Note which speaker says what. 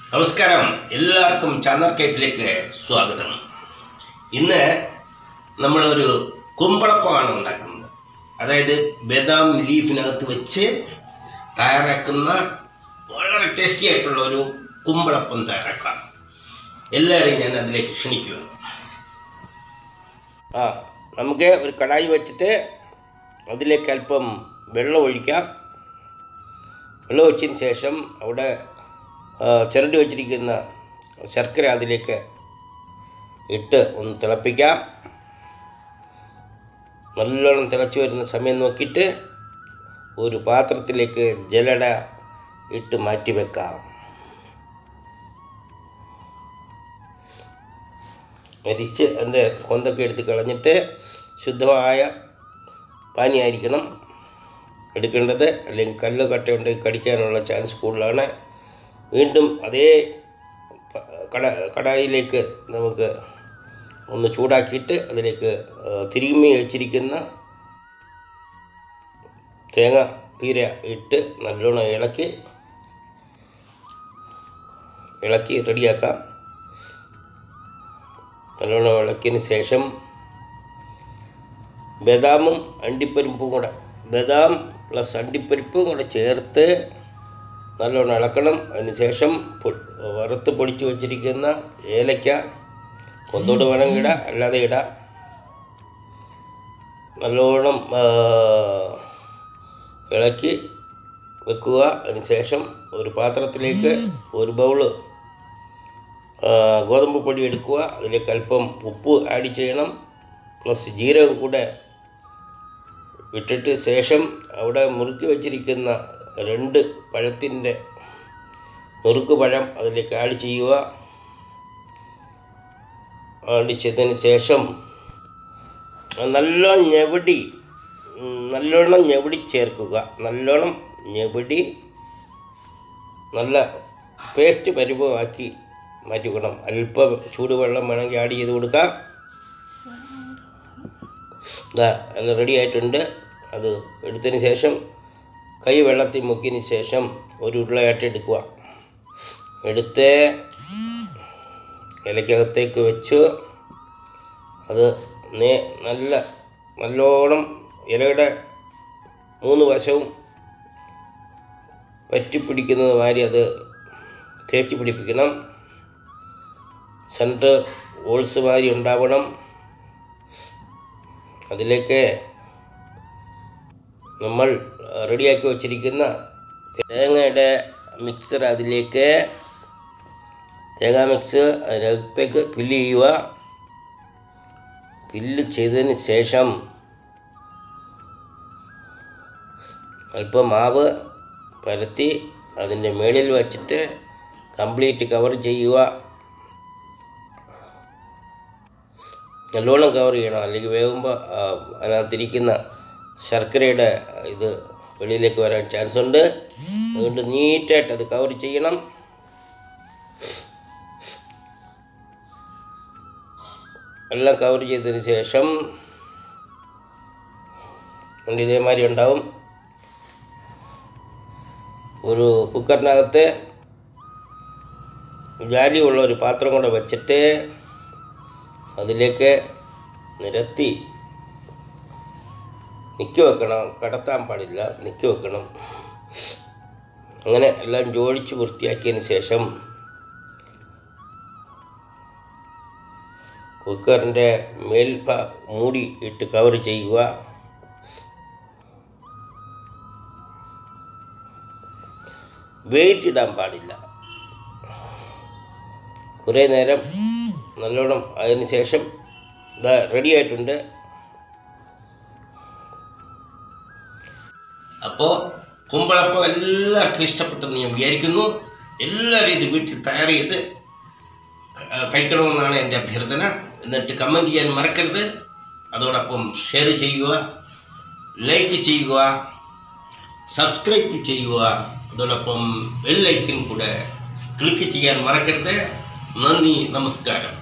Speaker 1: നമസ്കാരം എല്ലാവർക്കും ചാനൽ കൈപ്പിലേക്ക് സ്വാഗതം ഇന്ന് നമ്മളൊരു കുമ്പളപ്പമാണ് ഉണ്ടാക്കുന്നത് അതായത് ബദാം ലീഫിനകത്ത് വെച്ച് തയ്യാറാക്കുന്ന വളരെ ടേസ്റ്റി ആയിട്ടുള്ള ഒരു കുമ്പളപ്പം തയ്യാറാക്കാം എല്ലാവരെയും ഞാൻ അതിലേക്ക് ക്ഷണിക്കുന്നു ആ നമുക്ക് ഒരു കടായി വെച്ചിട്ട് അതിലേക്ക് അല്പം വെള്ളം ഒഴിക്കാം വെള്ളം ഒഴിച്ചതിന് ശേഷം അവിടെ ആ, ചിരണ്ടി വച്ചിരിക്കുന്ന ശർക്കര അതിലേക്ക് ഇട്ട് ഒന്ന് തിളപ്പിക്കാം നല്ലോണം തിളച്ച് വരുന്ന സമയം നോക്കിയിട്ട് ഒരു പാത്രത്തിലേക്ക് ജലട ഇട്ട് മാറ്റി വെക്കാം മരിച്ച് അതിൻ്റെ കൊന്തൊക്കെ എടുത്ത് കളഞ്ഞിട്ട് ശുദ്ധമായ പാനിയായിരിക്കണം എടുക്കേണ്ടത് അല്ലെങ്കിൽ കല്ല് കട്ടയുണ്ടെങ്കിൽ കടിക്കാനുള്ള ചാൻസ് കൂടുതലാണ് വീണ്ടും അതേ പ- കട കടായിലേക്ക് നമുക്ക് ഒന്ന് ചൂടാക്കിയിട്ട് അതിലേക്ക് ആ, തിരുമ്മി വെച്ചിരിക്കുന്ന തേങ്ങ പീര ഇട്ട് നല്ലോണം ഇളക്കി ഇളക്കി റെഡിയാക്കാം നല്ലോണം ഇളക്കിയതിന് ശേഷം ബദാമും അണ്ടിപ്പരിപ്പും കൂടെ ബദാം പ്ലസ് അണ്ടിപ്പരിപ്പും കൂടെ ചേർത്ത് നല്ലോണം ഇളക്കണം അതിന് ശേഷം പൊ- വറുത്ത് പൊടിച്ച് വച്ചിരിക്കുന്ന ഏലക്ക കൊന്തോട് വേണമെങ്കിൽ ഇടാം അല്ലാതെ ഇടാം നല്ലോണം ആ, ഇളക്കി വെക്കുക അതിന് ശേഷം ഒരു പാത്രത്തിലേക്ക് ഒരു ബൗള് ആ, ഗോതമ്പ് പൊടി എടുക്കുക അതിലേക്ക് അല്പം ഉപ്പ് ആഡ് ചെയ്യണം പ്ലസ് ജീരകം കൂടെ ഇട്ടിട്ട് ശേഷം അവിടെ മുറുക്കി വച്ചിരിക്കുന്ന രണ്ട് പഴത്തിൻ്റെ നുറുക്ക് പഴം അതിലേക്ക് ആഡ് ചെയ്യുക ആഡ് ചെയ്തതിന് ശേഷം നല്ലോണം ഞെവിടി ഉം, നല്ലോണം ഞെവിടി ചേർക്കുക നല്ലോണം ഞെവിടി നല്ല പേസ്റ്റ് പരിഭവമാക്കി മാറ്റിക്കണം അല്പം ചൂടുവെള്ളം വേണമെങ്കിൽ ആഡ് ചെയ്ത് കൊടുക്കാം ഇതാ എല്ലാം റെഡി ആയിട്ടുണ്ട് അത് എടുത്തതിന് ശേഷം കൈ വെള്ളത്തിൽ മുക്കിയതിന് ശേഷം ഒരു ഉരുളയായിട്ട് എടുക്കുക എടുത്ത് ഇലക്കകത്തേക്ക് വെച്ച് അത് നേ നല്ല നല്ലോണം ഇലയുടെ മൂന്ന് വശവും പറ്റിപ്പിടിക്കുന്നത് മാതിരി അത് തേച്ച് പിടിപ്പിക്കണം സെൻറ്റർ ഹോൾസ് മാതിരി ഉണ്ടാവണം അതിലേക്ക് നമ്മൾ റെഡിയാക്കി വച്ചിരിക്കുന്ന തേങ്ങയുടെ മിക്സർ അതിലേക്ക് തേങ്ങാ മിക്സ് അതിനകത്തേക്ക് ഫില്ല് ചെയ്യുക ഫില്ല് ചെയ്തതിന് ശേഷം അല്പം മാവ് പരത്തി അതിൻ്റെ മേളിൽ വച്ചിട്ട് കംപ്ലീറ്റ് കവർ ചെയ്യുക നല്ലോണം കവർ ചെയ്യണം അല്ലെങ്കിൽ വേകുമ്പോൾ ആ, അതിനകത്തിരിക്കുന്ന ശർക്കരയുടെ ഇത് വെളിയിലേക്ക് വരാൻ ചാൻസ് ഉണ്ട് അതുകൊണ്ട് നീറ്റായിട്ട് അത് കവർ ചെയ്യണം എല്ലാം കവർ ചെയ്തതിന് ശേഷം ഉണ്ട് ഇതേമാതിരി ഉണ്ടാവും ഒരു കുക്കറിനകത്ത് ജാലിയുള്ള ഒരു പാത്രം കൂടെ വെച്ചിട്ട് അതിലേക്ക് നിരത്തി നിൽക്കി വെക്കണം കടത്താൻ പാടില്ല നിൽക്കി വെക്കണം അങ്ങനെ എല്ലാം ജോഡിച്ച് വൃത്തിയാക്കിയതിന് ശേഷം കുക്കറിൻ്റെ മേൽഭ മൂടി ഇട്ട് കവർ ചെയ്യുക വെയിറ്റ് ഇടാൻ പാടില്ല കുറേ നേരം നല്ലോണം അതിന് ശേഷം ഇതാ റെഡി ആയിട്ടുണ്ട് അപ്പോൾ കുമ്പളപ്പം എല്ലാവർക്കും ഇഷ്ടപ്പെട്ടെന്ന് ഞാൻ വിചാരിക്കുന്നു എല്ലാവരും ഇത് വീട്ടിൽ തയ്യാർ ചെയ്ത് ക- കഴിക്കണമെന്നാണ് എൻ്റെ അഭ്യർത്ഥന എന്നിട്ട് കമൻറ്റ് ചെയ്യാൻ മറക്കരുത് അതോടൊപ്പം ഷെയർ ചെയ്യുക ലൈക്ക് ചെയ്യുക സബ്സ്ക്രൈബ് ചെയ്യുക അതോടൊപ്പം ബെല്ലൈക്കൻ കൂടെ ക്ലിക്ക് ചെയ്യാൻ മറക്കരുത് നന്ദി നമസ്കാരം